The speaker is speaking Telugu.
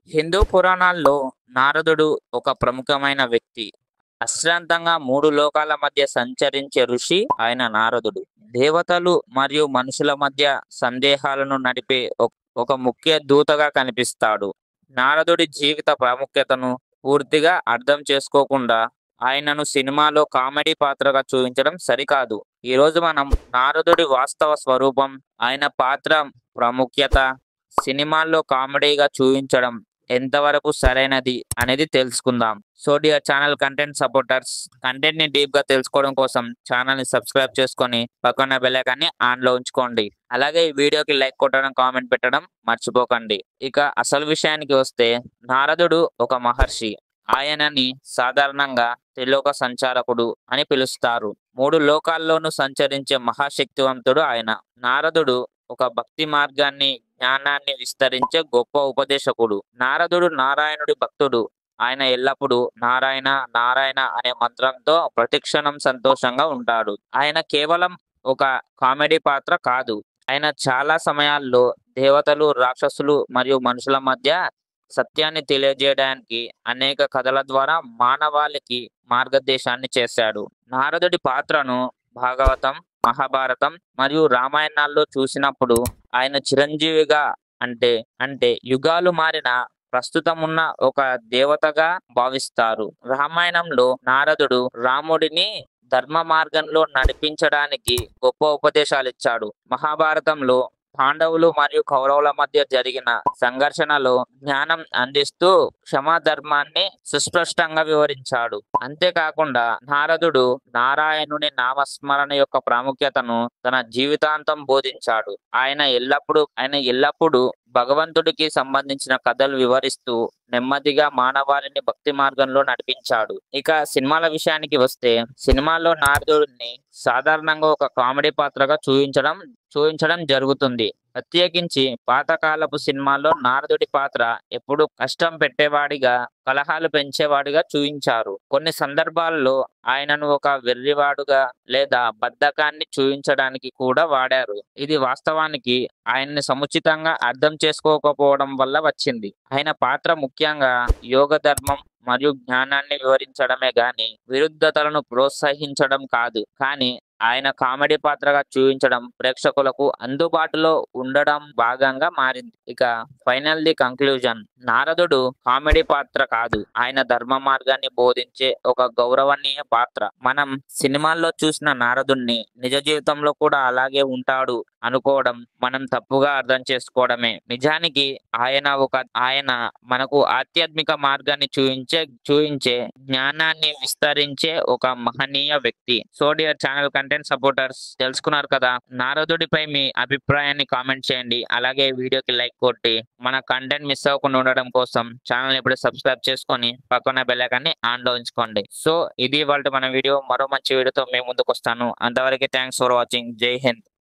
హిందూ పురాణాల్లో నారదుడు ఒక ప్రముఖమైన వ్యక్తి అశ్రాంతంగా మూడు లోకాల మధ్య సంచరించే ఋషి ఆయన నారదుడు దేవతలు మరియు మనుషుల మధ్య సందేహాలను నడిపే ఒక- ఒక ముఖ్య దూతగా కనిపిస్తాడు నారదుడి జీవిత ప్రాముఖ్యతను పూర్తిగా అర్థం చేసుకోకుండా ఆయనను సినిమాలో కామెడీ పాత్రగా చూపించడం సరికాదు ఈ రోజు మనం నారదుడి వాస్తవ స్వరూపం ఆయన పాత్ర ప్రాముఖ్యత సినిమాల్లో కామెడీగా చూపించడం ఎంతవరకు సరైనది అనేది తెలుసుకుందాం so dear channel content supporters content ని డీప్ గా తెలుసుకోవడం కోసం ఛానల్ ని సబ్స్క్రైబ్ చేసుకొని పక్కన బెల్లైకాన్ని ఆన్ లో ఉంచుకోండి అలాగే ఈ వీడియోకి లైక్ కొట్టడం కామెంట్ పెట్టడం మర్చిపోకండి ఇక అసలు విషయానికి వస్తే నారదుడు ఒక మహర్షి ఆయనని సాధారణంగా త్రిలోక సంచారకుడు అని పిలుస్తారు మూడు లోకాల్లోనూ సంచరించే మహాశక్తివంతుడు ఆయన నారదుడు ఒక భక్తి మార్గాన్ని జ్ఞానాన్ని విస్తరించే గొప్ప ఉపదేశకుడు నారదుడు నారాయణుడి భక్తుడు ఆయన ఎల్లప్పుడూ నారాయణ నారాయణ అనే మంత్రంతో ప్రతిక్షణం సంతోషంగా ఉంటాడు ఆయన కేవలం ఒక కామెడీ పాత్ర కాదు ఆయన చాలా సమయాల్లో దేవతలు రాక్షసులు మరియు మనుషుల మధ్య సత్యాన్ని తెలియజేయడానికి అనేక కథల ద్వారా మానవాళికి మార్గదర్శనాన్ని చేశాడు నారదుడి పాత్రను భాగవతం మహాభారతం మరియు రామాయణాల్లో చూసినప్పుడు ఆయన చిరంజీవిగా అంటే అంటే యుగాలు మారిన ప్రస్తుతం ఉన్న ఒక దేవతగా భావిస్తారు రామాయణంలో నారదుడు రాముడిని ధర్మ మార్గంలో నడిపించడానికి గొప్ప ఉపదేశాలు ఇచ్చాడు మహాభారతంలో పాండవులు మరియు కౌరవుల మధ్య జరిగిన సంఘర్షణలో జ్ఞానం అందిస్తూ క్షమాధర్మాన్ని సుస్పష్టంగా వివరించాడు అంతేకాకుండా నారదుడు నారాయణుని నామస్మరణ యొక్క ప్రాముఖ్యతను తన జీవితాంతం బోధించాడు ఆయన ఎల్లప్పుడూ ఆయన ఎల్లప్పుడూ భగవంతుడికి సంబంధించిన కథలు వివరిస్తూ నెమ్మదిగా మానవాళిని భక్తి మార్గంలో నడిపించాడు ఇక సినిమాల విషయానికి వస్తే సినిమాలో నారదుడిని సాధారణంగా ఒక కామెడీ పాత్రగా చూపించడం చూపించడం జరుగుతుంది ప్రత్యేకించి పాతకాలపు సినిమాల్లో నారదుడి పాత్ర ఎప్పుడు కష్టం పెట్టేవాడిగా కలహాలు పెంచేవాడిగా చూపించారు కొన్ని సందర్భాల్లో ఆయనను ఒక వెర్రివాడుగా లేదా బద్ధకాన్ని చూపించడానికి కూడా వాడారు ఇది వాస్తవానికి ఆయన్ని సముచితంగా అర్థం చేసుకోకపోవడం వల్ల వచ్చింది ఆయన పాత్ర ముఖ్యంగా యోగ ధర్మం మరియు జ్ఞానాన్ని వివరించడమే గాని విరుద్ధతలను ప్రోత్సహించడం కాదు కానీ ఆయన కామెడీ పాత్రగా చూపించడం ప్రేక్షకులకు అందుబాటులో ఉండడం భాగంగా మారింది ఇక ఫైనల్ ది కంక్లూజన్ నారదుడు కామెడీ పాత్ర కాదు ఆయన ధర్మ మార్గాన్ని బోధించే ఒక గౌరవనీయ పాత్ర మనం సినిమాల్లో చూసిన నారదుణ్ణి నిజ జీవితంలో కూడా అలాగే ఉంటాడు అనుకోవడం మనం తప్పుగా అర్థం చేసుకోవడమే నిజానికి ఆయన ఒక ఆయన మనకు ఆధ్యాత్మిక మార్గాన్ని చూపించే చూపించే జ్ఞానాన్ని విస్తరించే ఒక మహనీయ వ్యక్తి so dear channel content supporters తెలుసుకున్నారు కదా నారదుడిపై మీ అభిప్రాయాన్ని కామెంట్ చేయండి అలాగే ఈ వీడియోకి లైక్ కొట్టి మన కంటెంట్ మిస్ అవ్వకుండా ఉండడం కోసం ఛానల్ ఇప్పుడు సబ్స్క్రైబ్ చేసుకొని పక్కన బెల్లకాన్ని ఆన్ లో ఉంచుకోండి సో ఇది వాళ్ళ మన వీడియో మరో మంచి వీడియోతో మేము ముందుకు వస్తాను అంతవరకు థ్యాంక్స్ ఫర్ వాచింగ్ జై హింద్